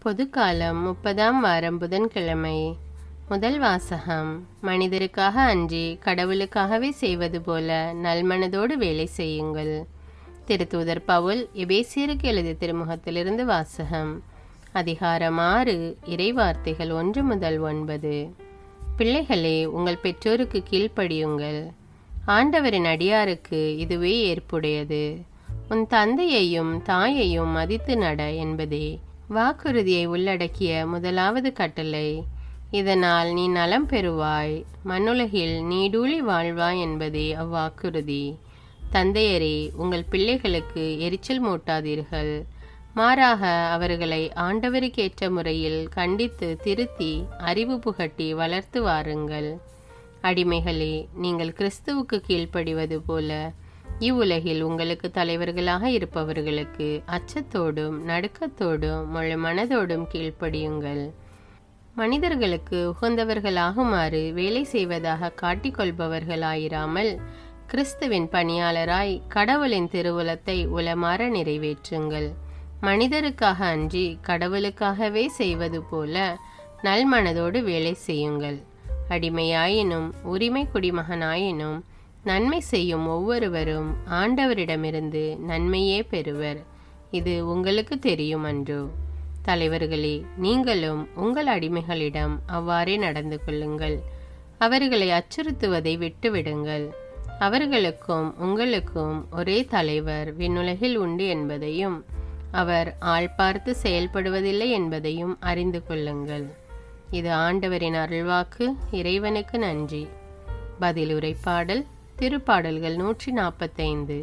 பொதுக்காலம் முப்பதாம் வாரம் புதன்கிழமை முதல் வாசகம் மனிதருக்காக அன்றி கடவுளுக்காகவே செய்வது போல நல்மனதோடு வேலை செய்யுங்கள் திருத்தூதர் பவுல் எபேசியருக்கு எழுதிய திருமுகத்திலிருந்து வாசகம் அதிகாரம் ஆறு இறைவார்த்தைகள் ஒன்று முதல் ஒன்பது பிள்ளைகளே உங்கள் பெற்றோருக்கு கீழ்ப்படியுங்கள் ஆண்டவரின் அடியாருக்கு இதுவே ஏற்புடையது உன் தந்தையையும் தாயையும் மதித்து நட என்பதே வாக்குறுதியை உள்ளடக்கிய முதலாவது கட்டளை இதனால் நீ நலம் பெறுவாய் மண்ணுலகில் நீடூழி வாழ்வாய் என்பதே அவ்வாக்குறுதி தந்தையரே உங்கள் பிள்ளைகளுக்கு எரிச்சல் மூட்டாதீர்கள் மாறாக அவர்களை ஆண்டவருக்கேற்ற முறையில் கண்டித்து திருத்தி அறிவு புகட்டி வளர்த்து வாருங்கள் அடிமைகளே நீங்கள் கிறிஸ்துவுக்கு கீழ்ப்படிவது போல இவ்வுலகில் உங்களுக்கு தலைவர்களாக இருப்பவர்களுக்கு அச்சத்தோடும் நடுக்கத்தோடும் முழு மனதோடும் கீழ்ப்படியுங்கள் மனிதர்களுக்கு உகந்தவர்களாகுமாறு வேலை செய்வதாக காட்டிக்கொள்பவர்களாயிராமல் கிறிஸ்துவின் பணியாளராய் கடவுளின் திருவுலத்தை உளமாற நிறைவேற்றுங்கள் மனிதருக்காக அன்றி கடவுளுக்காகவே செய்வது போல நல்மனதோடு வேலை செய்யுங்கள் அடிமையாயினும் உரிமை குடிமகனாயினும் நன்மை செய்யும் ஒவ்வொருவரும் ஆண்டவரிடமிருந்து நன்மையே பெறுவர் இது உங்களுக்கு தெரியும் அன்றோ தலைவர்களே நீங்களும் உங்கள் அடிமைகளிடம் அவ்வாறே நடந்து கொள்ளுங்கள் அவர்களை அச்சுறுத்துவதை விட்டுவிடுங்கள் அவர்களுக்கும் உங்களுக்கும் ஒரே தலைவர் விண்ணுலகில் உண்டு என்பதையும் அவர் ஆள் பார்த்து செயல்படுவதில்லை என்பதையும் அறிந்து கொள்ளுங்கள் இது ஆண்டவரின் அருள்வாக்கு இறைவனுக்கு நன்றி பதில் உரைப்பாடல் திருப்பாடல்கள் நூற்றி நாற்பத்தைந்து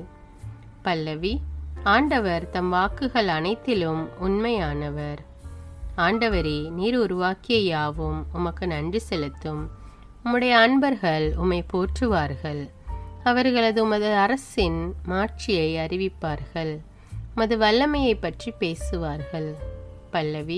பல்லவி ஆண்டவர் தம் வாக்குகள் அனைத்திலும் உண்மையானவர் ஆண்டவரே நீர் உருவாக்கிய யாவும் உமக்கு நன்றி செலுத்தும் உம்முடைய அன்பர்கள் உம்மை போற்றுவார்கள் அவர்களது உமது அரசின் மாட்சியை அறிவிப்பார்கள் உமது வல்லமையை பற்றி பேசுவார்கள் பல்லவி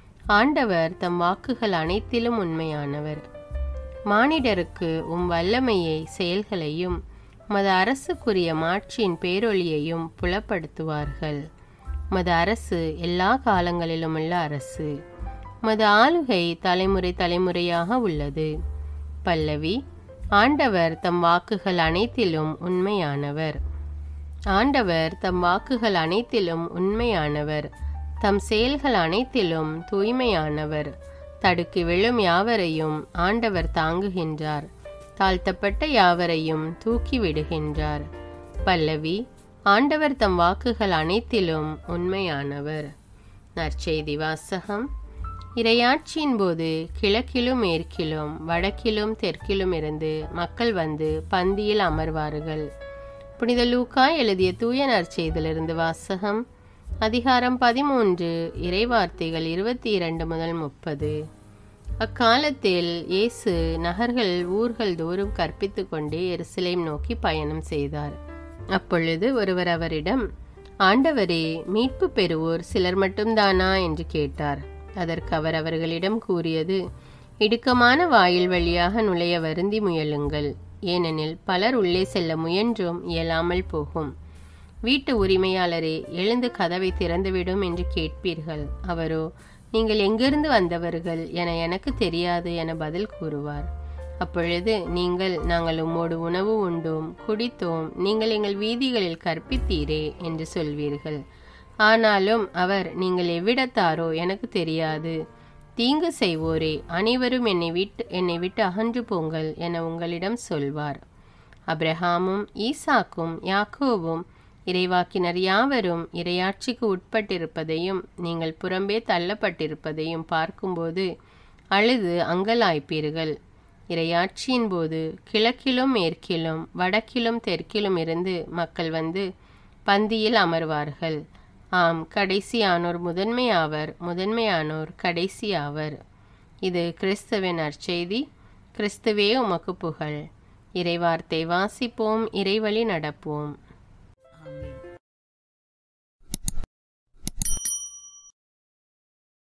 ஆண்டவர் தம் வாக்குகள் அனைத்திலும் உண்மையானவர் மானிடருக்கு உம் வல்லமையை செயல்களையும் மது அரசுக்குரிய மாட்சியின் பேரொளியையும் புலப்படுத்துவார்கள் மது அரசு எல்லா காலங்களிலும் உள்ள அரசு மது ஆளுகை தலைமுறை தலைமுறையாக உள்ளது பல்லவி ஆண்டவர் தம் வாக்குகள் அனைத்திலும் உண்மையானவர் ஆண்டவர் தம் வாக்குகள் அனைத்திலும் உண்மையானவர் தம் செயல்கள் அனைத்திலும் தூய்மையானவர் தடுக்கி விழும் யாவரையும் ஆண்டவர் தாங்குகின்றார் தாழ்த்தப்பட்ட யாவரையும் தூக்கி விடுகின்றார் பல்லவி ஆண்டவர் தம் வாக்குகள் அனைத்திலும் உண்மையானவர் நற்செய்தி வாசகம் இரையாட்சியின் போது கிழக்கிலும் மேற்கிலும் வடக்கிலும் தெற்கிலும் இருந்து மக்கள் வந்து பந்தியில் அமர்வார்கள் புனித லூக்கா எழுதிய தூய நற்செய்திலிருந்து வாசகம் அதிகாரம் பதிமூன்று இறைவார்த்தைகள் இருபத்தி இரண்டு முதல் முப்பது அக்காலத்தில் இயேசு நகர்கள் ஊர்கள் தோறும் கற்பித்து கொண்டே எருசலேம் நோக்கி பயணம் செய்தார் அப்பொழுது ஒருவர் அவரிடம் ஆண்டவரே மீட்பு பெறுவோர் சிலர் மட்டும்தானா என்று கேட்டார் அதற்கு அவர் அவர்களிடம் கூறியது இடுக்கமான வாயில் வழியாக நுழைய வருந்தி முயலுங்கள் ஏனெனில் பலர் உள்ளே செல்ல முயன்றும் இயலாமல் போகும் வீட்டு உரிமையாளரே எழுந்து கதவை திறந்துவிடும் என்று கேட்பீர்கள் அவரோ நீங்கள் எங்கிருந்து வந்தவர்கள் என எனக்கு தெரியாது என பதில் கூறுவார் அப்பொழுது நீங்கள் நாங்கள் உம்மோடு உணவு உண்டோம் குடித்தோம் நீங்கள் எங்கள் வீதிகளில் கற்பித்தீரே என்று சொல்வீர்கள் ஆனாலும் அவர் நீங்கள் எவ்விடத்தாரோ எனக்கு தெரியாது தீங்கு செய்வோரே அனைவரும் என்னை விட்டு என்னை விட்டு அகன்று போங்கள் என உங்களிடம் சொல்வார் அப்ரஹாமும் ஈசாக்கும் யாக்கோவும் இறைவாக்கினர் யாவரும் இரையாட்சிக்கு உட்பட்டிருப்பதையும் நீங்கள் புறம்பே தள்ளப்பட்டிருப்பதையும் பார்க்கும்போது அழுது அங்கலாய்ப்பீர்கள் இரையாட்சியின் போது கிழக்கிலும் மேற்கிலும் வடக்கிலும் தெற்கிலும் இருந்து மக்கள் வந்து பந்தியில் அமர்வார்கள் ஆம் கடைசியானோர் முதன்மையாவர் முதன்மையானோர் கடைசியாவர் இது கிறிஸ்துவின் அற்செய்தி கிறிஸ்துவே உமக்கு புகழ் இறைவார்த்தை வாசிப்போம் இறைவழி நடப்போம்